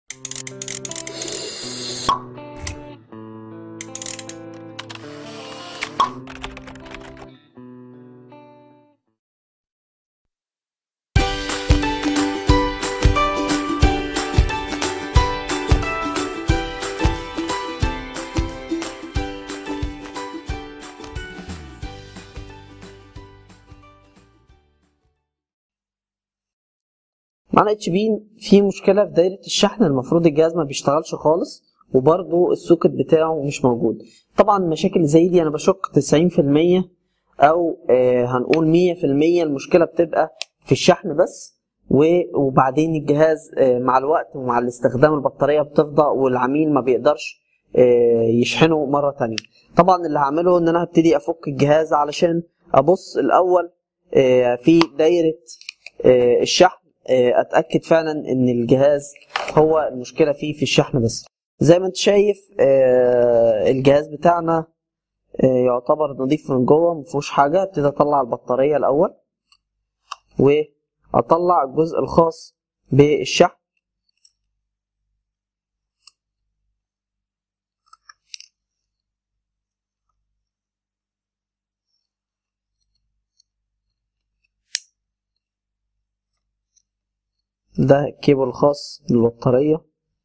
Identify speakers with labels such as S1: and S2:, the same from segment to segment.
S1: معانا اتش بي في مشكله في دايره الشحن المفروض الجهاز ما بيشتغلش خالص وبرضه السوكت بتاعه مش موجود طبعا مشاكل زي دي انا بشك 90% او آه هنقول 100% المشكله بتبقى في الشحن بس و- وبعدين الجهاز آه مع الوقت ومع الاستخدام البطاريه بتفضى والعميل ما بيقدرش آه يشحنه مره تانية طبعا اللي هعمله ان انا هبتدي افك الجهاز علشان ابص الاول آه في دايره آه الشحن آه، اتاكد فعلا ان الجهاز هو المشكله فيه في الشحن بس زي ما انت شايف آه، الجهاز بتاعنا آه، يعتبر نظيف من جوه مفيهوش حاجه ابتدي اطلع البطاريه الاول واطلع الجزء الخاص بالشحن ده الكيبل الخاص بالبطاريه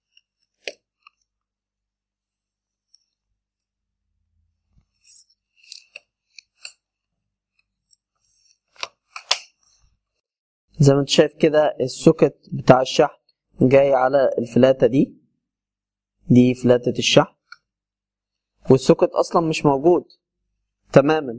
S1: زي ما انت شايف كده السوكت بتاع الشحن جاي على الفلاتة دي دي فلاتة الشحن والسوكت اصلا مش موجود تماما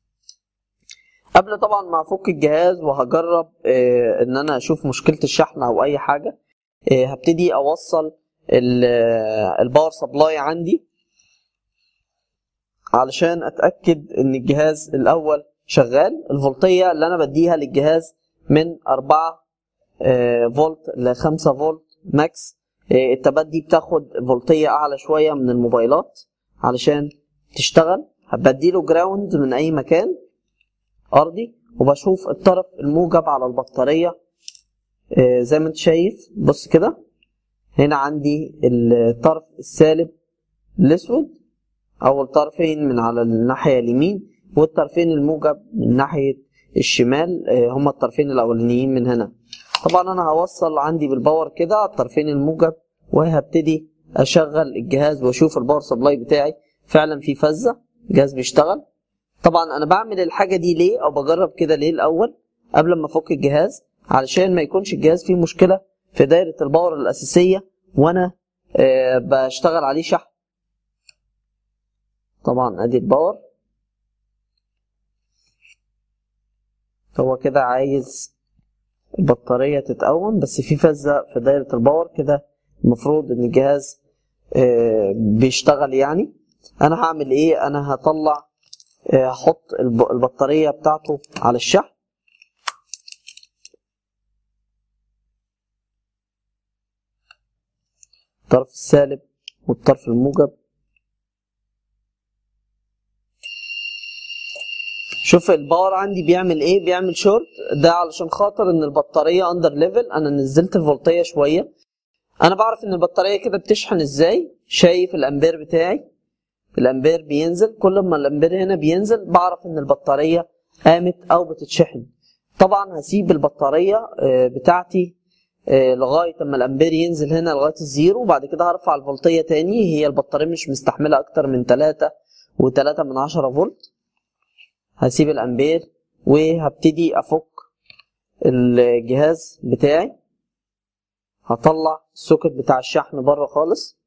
S1: قبل طبعا ما افك الجهاز وهجرب آه، ان انا اشوف مشكلة الشحن او اي حاجة آه، هبتدي اوصل ال- آه، الباور سبلاي عندي علشان اتاكد ان الجهاز الاول شغال الفولتيه اللي انا بديها للجهاز من 4 آه، فولت ل 5 فولت ماكس آه، التبات دي بتاخد فولتيه اعلى شويه من الموبايلات علشان تشتغل بديله جراوند من اي مكان ارضي وبشوف الطرف الموجب على البطاريه آه، زي ما انت شايف بص كده هنا عندي الطرف السالب الاسود اول طرفين من على الناحيه اليمين والطرفين الموجب من ناحيه الشمال آه، هما الطرفين الاولانيين من هنا طبعا انا هوصل عندي بالباور كده على الطرفين الموجب وهبتدي اشغل الجهاز واشوف الباور سبلاي بتاعي فعلا في فزه الجهاز بيشتغل طبعا انا بعمل الحاجه دي ليه او بجرب كده ليه الاول قبل ما افك الجهاز علشان ما يكونش الجهاز فيه مشكله في دايره الباور الاساسيه وانا آه، بشتغل عليه شحن طبعا ادي الباور هو كده عايز البطارية تتقوم بس في فزة في دايرة الباور كده المفروض ان الجهاز آه، بيشتغل يعني انا هعمل ايه انا هطلع آه، هحط الب- البطارية بتاعته على الشحن الطرف السالب والطرف الموجب شوف الباور عندي بيعمل ايه بيعمل شورت ده علشان خاطر ان البطاريه اندر ليفل انا نزلت الفولتيه شويه انا بعرف ان البطاريه كده بتشحن ازاي شايف الامبير بتاعي الامبير بينزل كل ما الامبير هنا بينزل بعرف ان البطاريه قامت او بتتشحن طبعا هسيب البطاريه آه، بتاعتي آه، لغايه اما الامبير ينزل هنا لغايه الزيرو وبعد كده هرفع الفولتيه تاني هي البطاريه مش مستحمله اكتر من 3 و3 من 10 فولت هسيب الامبير وهبتدي افك الجهاز بتاعي هطلع السوكت بتاع الشحن بره خالص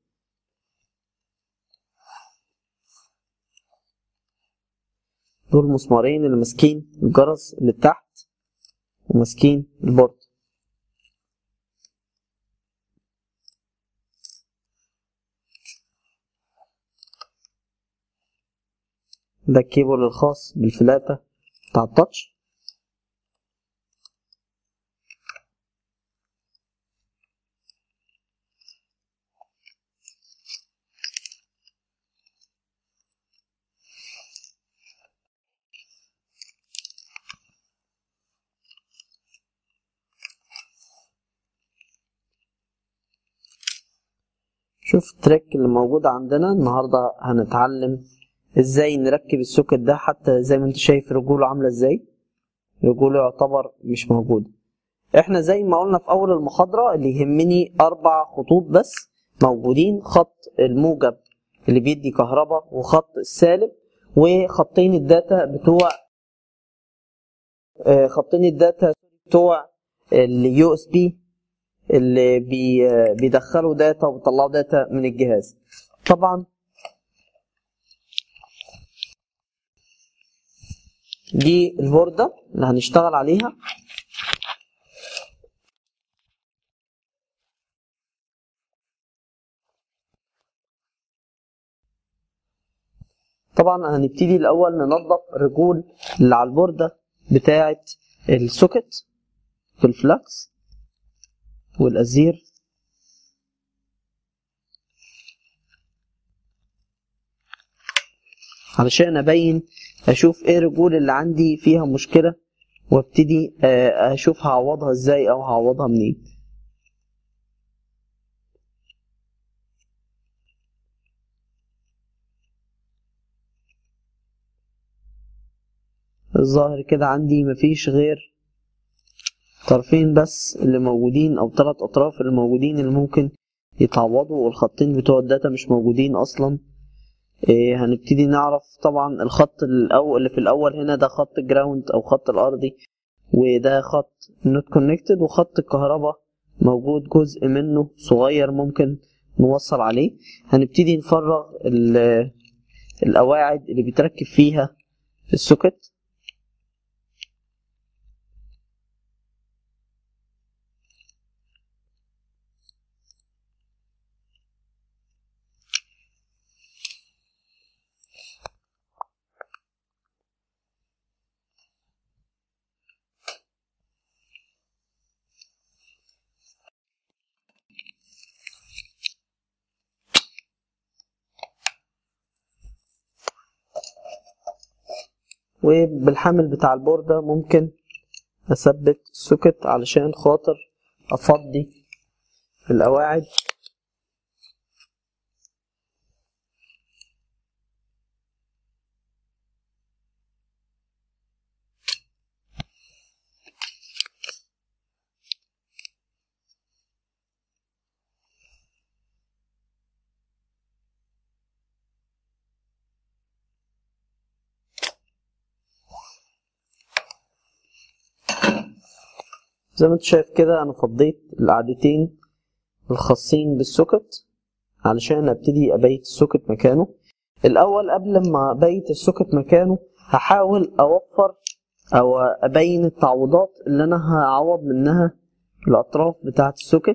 S1: دول مسمارين اللي ماسكين الجرس اللي تحت وماسكين البورد ده الكيبل الخاص بالفلاتة بتاع التاتش شوف التريك اللي موجود عندنا النهاردة هنتعلم ازاي نركب السوكت ده حتى زي ما انت شايف رجوله عاملة ازاي رجوله يعتبر مش موجودة احنا زي ما قلنا في اول المحاضرة اللي يهمني اربع خطوط بس موجودين خط الموجب اللي بيدي كهرباء وخط السالب وخطين الداتا بتوع آه، خطين الداتا بتوع اليو اس بي اللي بي بيدخلوا داتا وبيطلعوا داتا من الجهاز طبعا دي البوردة اللي هنشتغل عليها طبعا هنبتدي الأول ننظف الرجول اللي على البوردة بتاعة السوكت في الفلكس والأزير علشان أبين أشوف إيه الرجول اللي عندي فيها مشكلة وابتدي آه، أشوف هعوضها إزاي أو هعوضها منين الظاهر كده عندي مفيش غير طرفين بس اللي موجودين او ثلاث اطراف اللي موجودين اللي ممكن يتعوضوا والخطين بتوع الداتا مش موجودين اصلا إيه هنبتدي نعرف طبعا الخط الاول اللي في الاول هنا ده خط جراوند او خط الارضي وده خط نوت كونكتد وخط الكهرباء موجود جزء منه صغير ممكن نوصل عليه هنبتدي نفرغ ال- القواعد اللي بيتركب فيها السوكت وبالحامل بتاع البوردة ممكن أثبت السوكت علشان خاطر أفضي القواعد زي ما انت شايف كده انا فضيت القعدتين الخاصين بالسوكت علشان ابتدي ابيت السوكت مكانه الاول قبل ما ابيت السوكت مكانه هحاول اوفر او ابين التعويضات اللي انا هعوض منها الاطراف بتاعه السوكت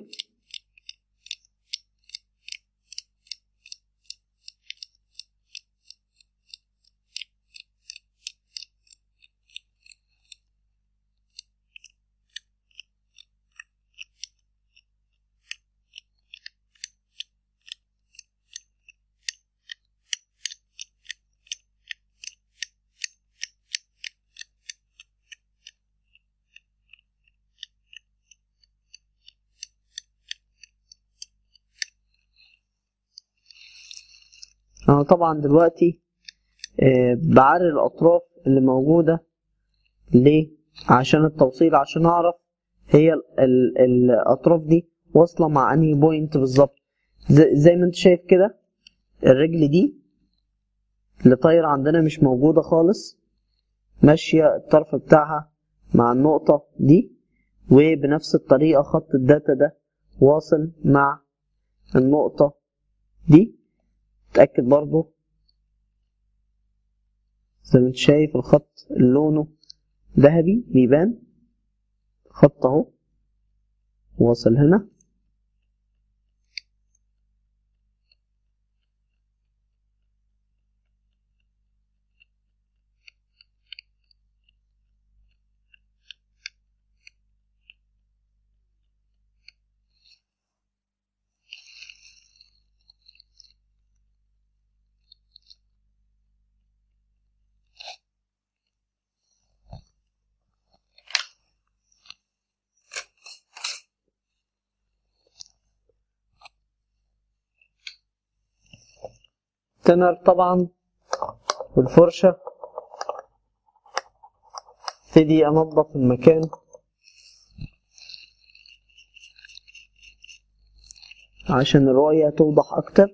S1: انا طبعا دلوقتي آه، بعرر الاطراف اللي موجوده ليه عشان التوصيل عشان اعرف هي ال ال الاطراف دي واصله مع انهي بوينت بالظبط زي, زي ما انت شايف كده الرجل دي اللي طايره عندنا مش موجوده خالص ماشيه الطرف بتاعها مع النقطه دي وبنفس الطريقه خط الداتا ده واصل مع النقطه دي اتأكد برضو زي ما انت شايف الخط اللي لونه ذهبي بيبان خط اهو واصل هنا التنر طبعا والفرشة ابتدي انضف المكان عشان الرؤية توضح اكتر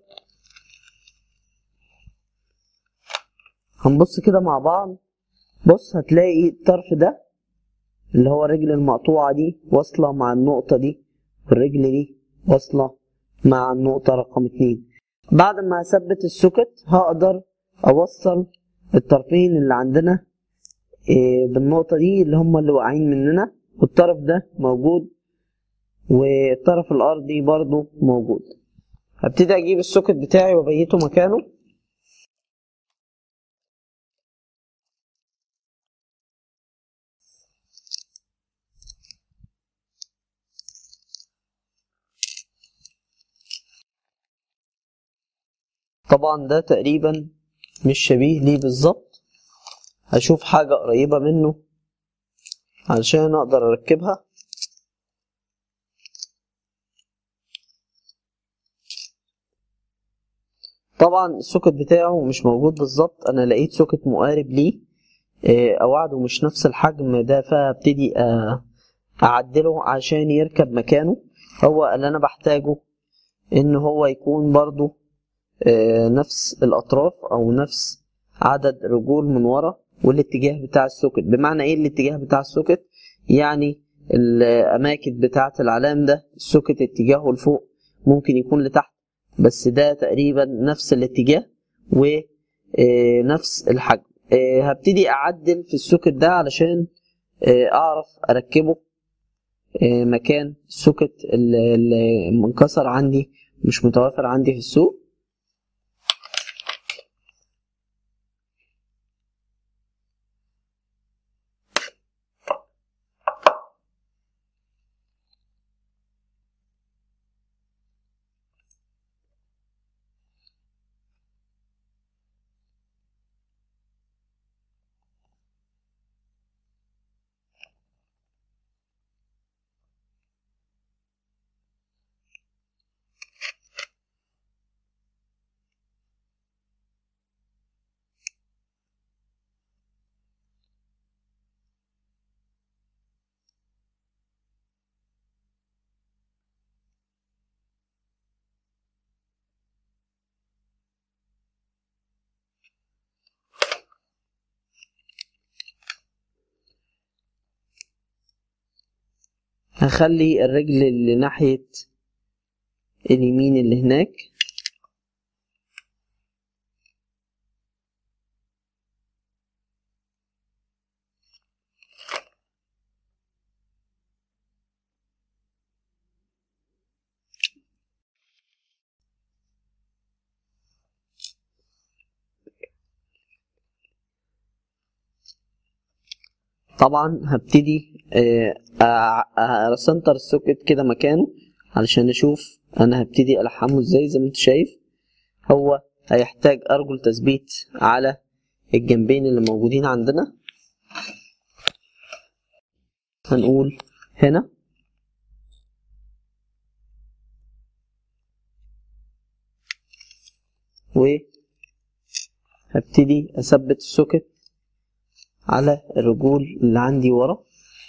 S1: هنبص كده مع بعض بص هتلاقي الطرف ده اللي هو الرجل المقطوعة دي واصلة مع النقطة دي والرجل دي واصلة مع النقطة رقم اتنين بعد ما اثبت السوكت هقدر اوصل الطرفين اللي عندنا إيه بالنقطة دي اللي هم اللي واقعين مننا والطرف ده موجود والطرف الارضي برضو موجود هبتدي اجيب السوكت بتاعي وابيته مكانه طبعا ده تقريبا مش شبيه ليه بالظبط هشوف حاجة قريبة منه علشان اقدر اركبها طبعا السوكت بتاعه مش موجود بالظبط انا لقيت سوكت مقارب ليه قواعده مش نفس الحجم ده فابتدي اعدله عشان يركب مكانه هو اللي انا بحتاجه ان هو يكون برضو نفس الاطراف او نفس عدد رجول من ورا والاتجاه بتاع السوكت بمعنى ايه الاتجاه بتاع السوكت يعني الاماكن بتاعه العلام ده السوكت اتجاهه لفوق ممكن يكون لتحت بس ده تقريبا نفس الاتجاه ونفس الحجم هبتدي اعدل في السوكت ده علشان اعرف اركبه مكان السوكت اللي منكسر عندي مش متوافر عندي في السوق هخلي الرجل اللي ناحية اليمين اللي هناك طبعا هبتدي اسنتر السوكت كده مكانه علشان اشوف انا هبتدي الحمه ازاي زي ما انت شايف هو هيحتاج ارجل تثبيت على الجنبين اللي موجودين عندنا هنقول هنا وهبتدي اثبت السوكت على الرجول اللي عندي ورا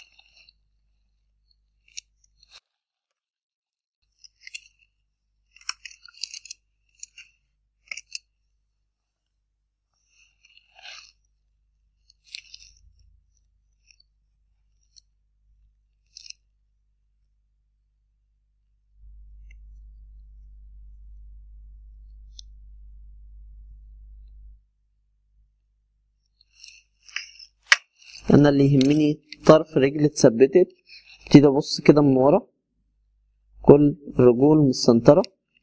S1: انا اللي يهمني طرف رجل اتثبتت ابتدي ابص كده من ورا كل الرجول متسنترة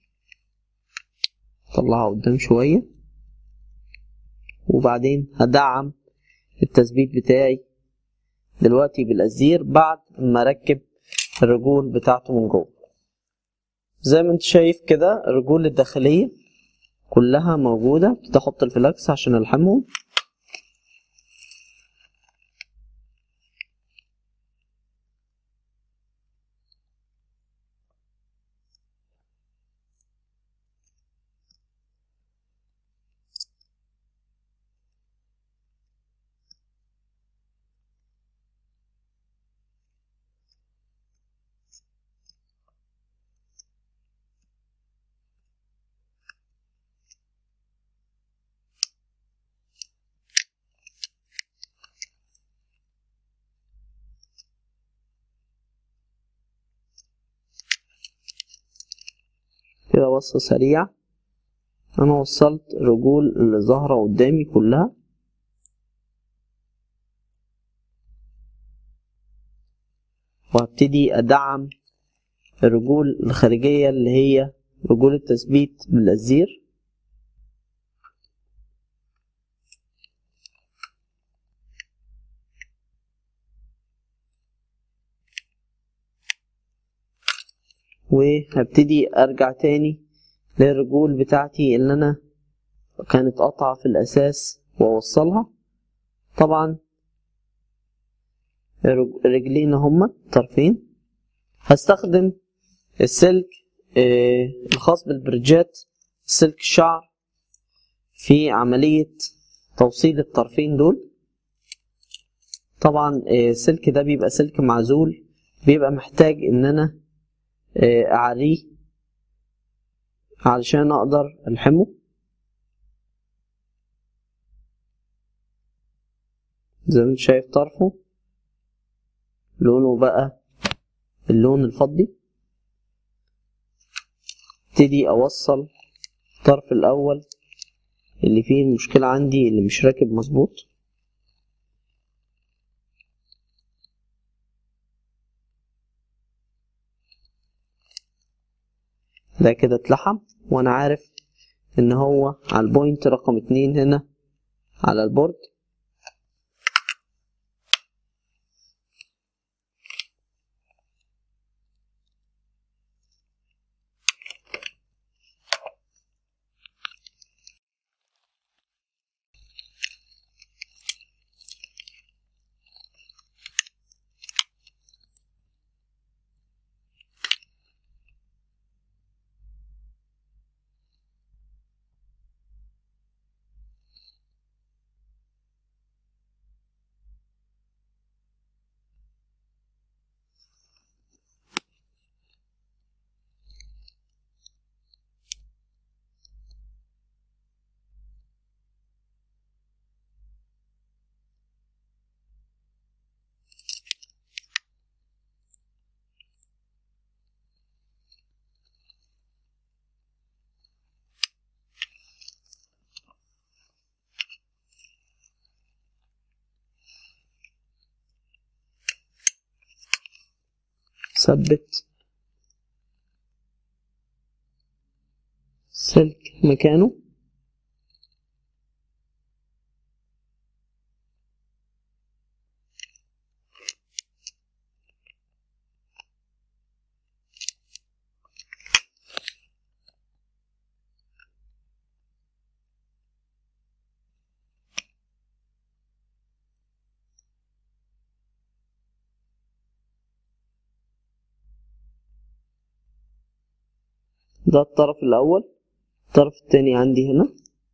S1: طلعها قدام شوية وبعدين هدعم التثبيت بتاعي دلوقتي بالازير بعد ما اركب الرجول بتاعته من جوه زي ما انت شايف كده الرجول الداخلية كلها موجودة ابتدي احط الفلاكس عشان الحمهم كده بصة سريع انا وصلت الرجول اللي ظاهرة قدامي كلها وهبتدي ادعم الرجول الخارجية اللي هي رجول التثبيت بالازير وهبتدي ارجع تاني للرجول بتاعتي اللي انا كانت قطعة في الاساس واوصلها طبعا الرجلين هما الطرفين هستخدم السلك آه، الخاص بالبرجات سلك الشعر في عملية توصيل الطرفين دول طبعا آه، السلك ده بيبقى سلك معزول بيبقى محتاج ان انا آه، اعريه علشان اقدر الحمه زي ما انت شايف طرفه لونه بقى اللون الفضي ابتدي اوصل الطرف الاول اللي فيه المشكلة عندي اللي مش راكب مظبوط ده كده اتلحم وانا عارف ان هو على البوينت رقم اتنين هنا على البورد ثبت سلك مكانه ده الطرف الأول الطرف التاني عندي هنا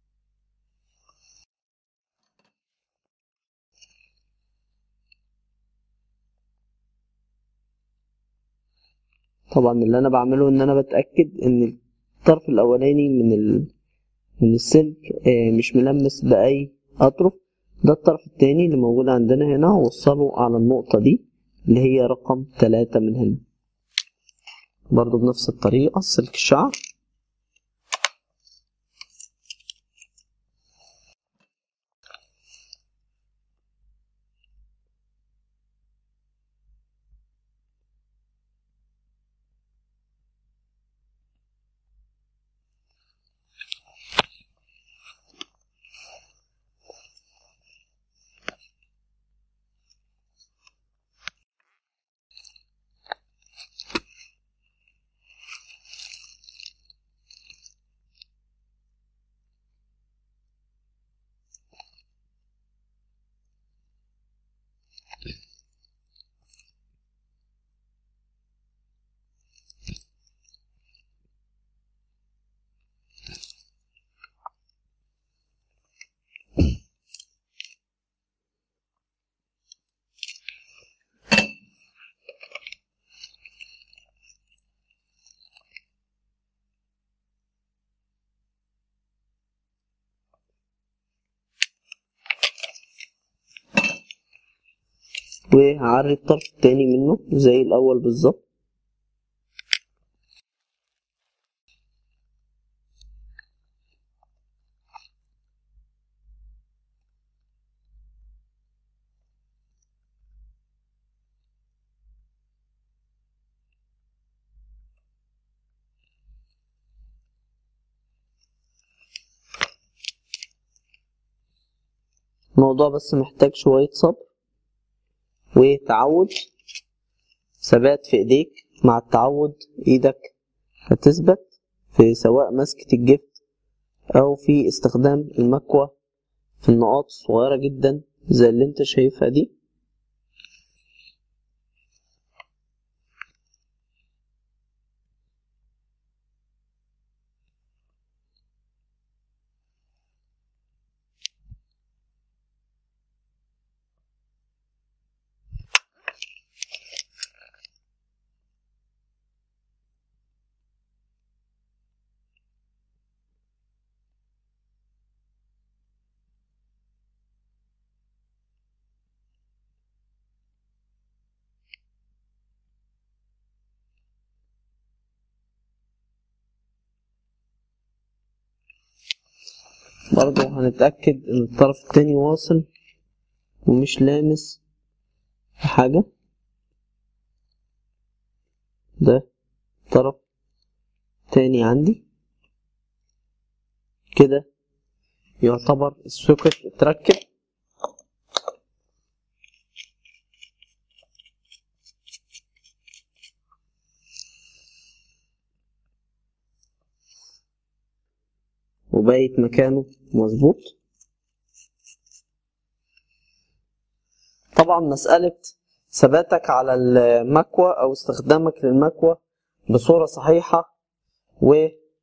S1: طبعا اللي أنا بعمله إن أنا بتأكد إن الطرف الأولاني من ال... من السلك آه، مش ملمس بأي أطرف ده الطرف التاني اللي موجود عندنا هنا وصله على النقطة دي اللي هي رقم تلاتة من هنا برضو بنفس الطريقة سلك الشعر وهعري الطرف التاني منه زي الأول بالظبط الموضوع بس محتاج شوية صبر وتعود ثبات في ايديك مع التعود ايدك هتثبت في سواء مسكة الجفت او في استخدام المكوى في النقاط الصغيرة جدا زي اللي انت شايفها دي برضو هنتأكد ان الطرف التاني واصل ومش لامس حاجة ده طرف تاني عندي كده يعتبر السوكت اتركب وبقيت مكانه مظبوط طبعا مسألة ثباتك على المكوى أو استخدامك للمكوى بصورة صحيحة و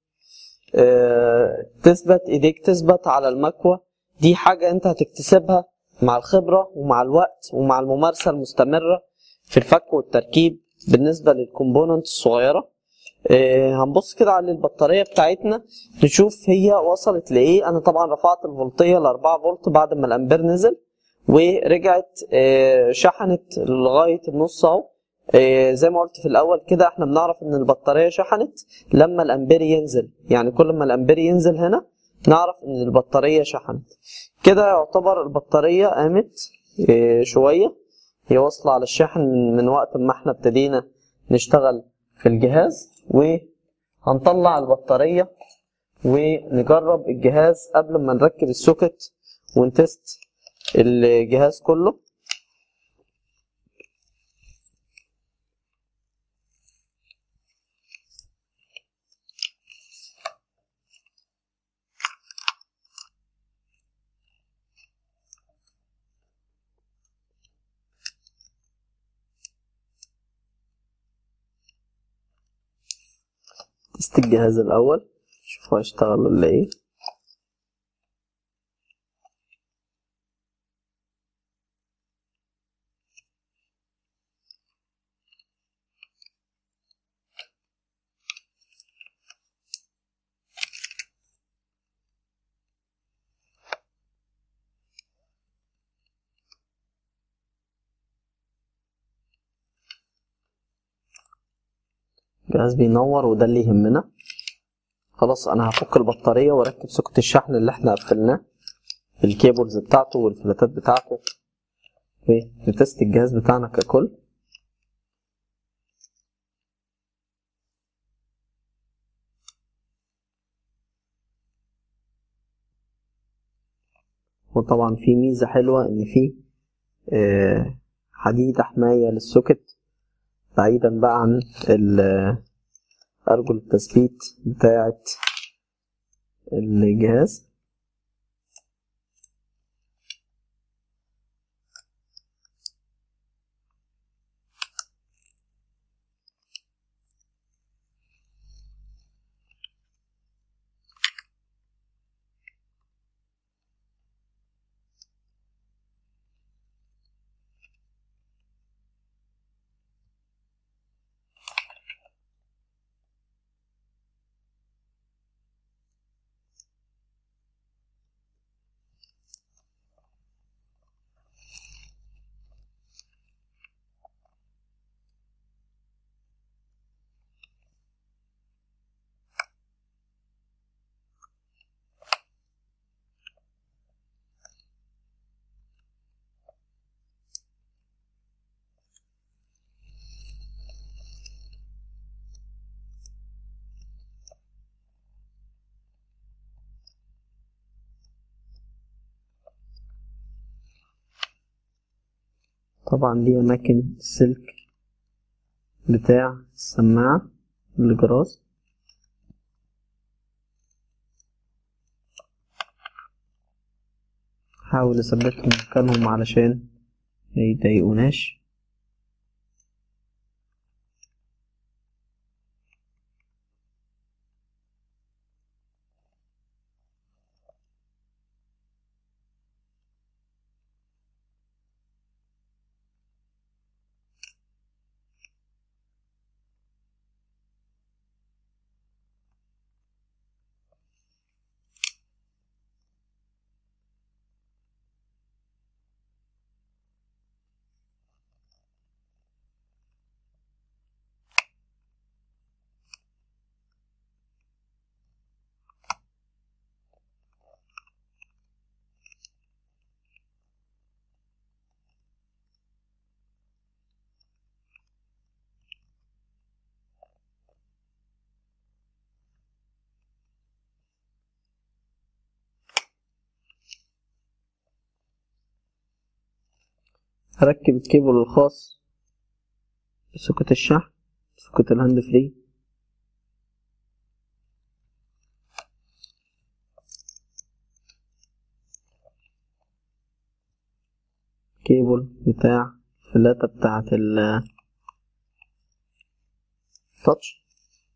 S1: تثبت ايديك تثبت على المكوى دي حاجة انت هتكتسبها مع الخبرة ومع الوقت ومع الممارسة المستمرة في الفك والتركيب بالنسبة للكومبوننت الصغيرة هنبص كده على البطارية بتاعتنا نشوف هي وصلت لإيه أنا طبعا رفعت الفولتية ل 4 فولت بعد ما الأمبير نزل ورجعت شحنت لغاية النص أهو زي ما قلت في الأول كده احنا بنعرف إن البطارية شحنت لما الأمبير ينزل يعني كل ما الأمبير ينزل هنا نعرف إن البطارية شحنت كده يعتبر البطارية قامت شوية هي واصلة على الشحن من وقت ما احنا ابتدينا نشتغل في الجهاز وهنطلع البطارية ونجرب الجهاز قبل ما نركب السوكت ونتست الجهاز كله تست الجهاز الأول شوف هيشتغل ولا ايه الجهاز بينور وده اللي يهمنا خلاص انا هفك البطاريه واركب سوكت الشحن اللي احنا قفلناه الكيبلز بتاعته والفلاتات بتاعته ونتست الجهاز بتاعنا ككل وطبعا في ميزة حلوة ان في آه، حديدة حماية للسوكت بعيدا بقى عن ال- أرجل التثبيت بتاعة الجهاز طبعا دي أماكن السلك بتاع السماعة الجراس حاول اثبتهم مكانهم علشان ما يضايقوناش هركب الكيبل الخاص بسوكت الشحن سوكت الهاند فري كيبل بتاع الفلاتة بتاعة ال تاتش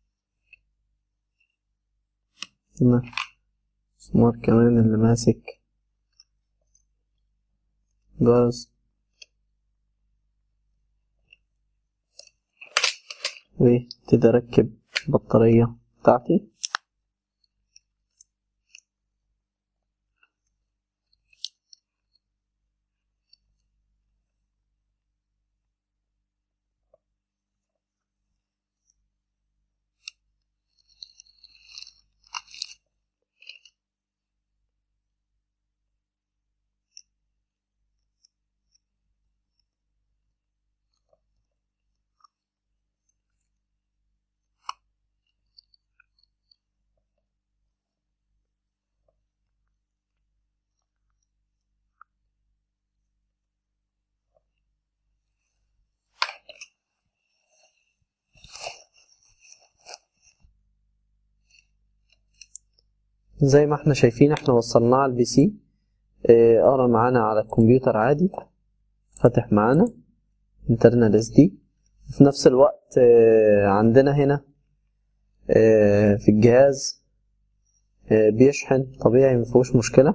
S1: هنا مسمار كمان اللي ماسك جاز وابتدي اركب البطارية بتاعتي زي ما احنا شايفين احنا وصلناه على البي سي اه، قرا معانا على الكمبيوتر عادي فتح معانا internal اس دي في نفس الوقت اه، عندنا هنا اه، في الجهاز اه، بيشحن طبيعي مفيهوش مشكلة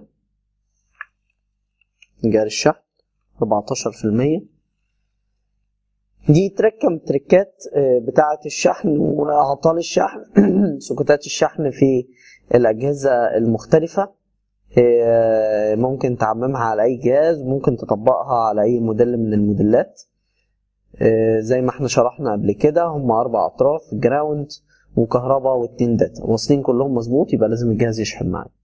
S1: جاري الشحن 14% دي تركة من التركات اه، بتاعة الشحن وأعطال الشحن سكوتات الشحن في الأجهزة المختلفة اه، ممكن تعممها على أي جهاز ممكن تطبقها على أي موديل من الموديلات اه، زي ما احنا شرحنا قبل كده هم أربع أطراف جراوند وكهرباء واتنين داتا واصلين كلهم مظبوط يبقى لازم الجهاز يشحن معاك